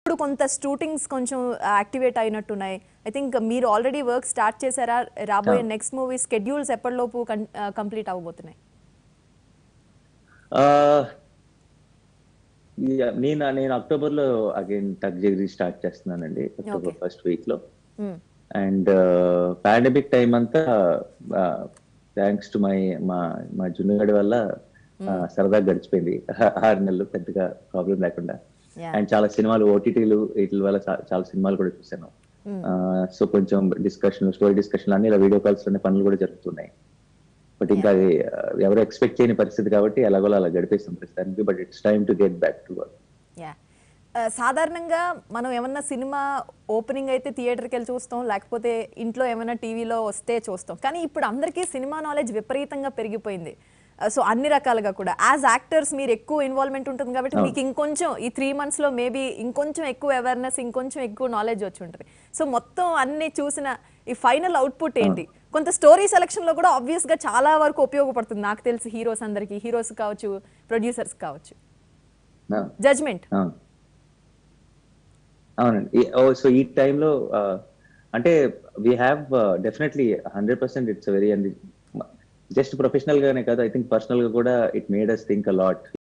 ఇప్పుడు కొంత షూటింగ్స్ కొంచెం యాక్టివేట్ అయినట్టున్నాయి ఐ థింక్ మీరు ఆల్రెడీ వర్క్ స్టార్ట్ చేశారా రాబోయే Yeah. నెక్స్ట్ మూవీ స్కెడ్యూల్స్ ఎప్పటిలోపు కంప్లీట్ అవ్వబోతున్నాయి ఆ, yeah, నేను నేను అక్టోబర్ లో అగైన్ టక్ జగరీ స్టార్ట్ చేస్తున్నానండి అక్టోబర్ Okay. ఫస్ట్ వీక్ లో Hmm. అండ్ పాండమిక్ టైం అంతా థ్యాంక్స్ టు మై మా మా జున్నుగడి వల్ల ఆ, సరదాగా గడిచిపోయింది ఆరు నెలలు పెద్దగా ప్రాబ్లం లేకుండా Yeah. అండ్ చాలా సినిమాలు ఓటీటీలు వీటి వల్ల చా- చాలా సినిమాలు కూడా చూసాను సో కొంచెం డిస్కషన్ స్టోరీ డిస్కషన్ అన్ని ఇలా వీడియో కాల్స్ లోనే పనులు కూడా జరుగుతున్నాయి బట్ ఇంకా అది ఆ, ఎవరు ఎక్స్పెక్ట్ చేయని పరిస్థితి కాబట్టి ఎలాగోలా అలా గడిపేస్తాం ప్రస్తుతానికి but it's time to get back to work yeah సాధారణంగా మనం ఏమన్నా సినిమా ఓపెనింగ్ అయితే థియేటర్కి వెళ్ళి చూస్తాం లేకపోతే ఇంట్లో ఏమైనా టీవీలో వస్తే చూస్తాం కానీ ఇప్పుడు అందరికీ సినిమా నాలెడ్జ్ విపరీతంగా పెరిగిపోయింది సో అన్ని రకాలుగా కూడా యాజ్ యాక్టర్స్ మీరు ఎక్కువ ఇన్వాల్వ్మెంట్ ఉంటుంది కాబట్టి మీకు ఇంకొంచెం ఈ త్రీ మంత్స్లో మేబీ ఇంకొంచెం ఎక్కువ అవేర్నెస్ ఇంకొంచెం ఎక్కువ నాలెడ్జ్ వచ్చి ఉంటుంది సో మొత్తం అన్ని చూసిన ఈ ఫైనల్ అవుట్పుట్ ఏంటి కొంత స్టోరీ సెలక్షన్లో కూడా ఆబ్వియస్గా చాలా వరకు ఉపయోగపడుతుంది నాకు తెలిసి హీరోస్ అందరికీ హీరోస్ కావచ్చు ప్రొడ్యూసర్స్ కావచ్చు జడ్జ్మెంట్ అవును అవునండి సో ఈ టైంలో అంటే we have definitely hundred percent it's very and just professional గానే కాదు ఐ థింక్ పర్సనల్ గా కూడా it made us think a lot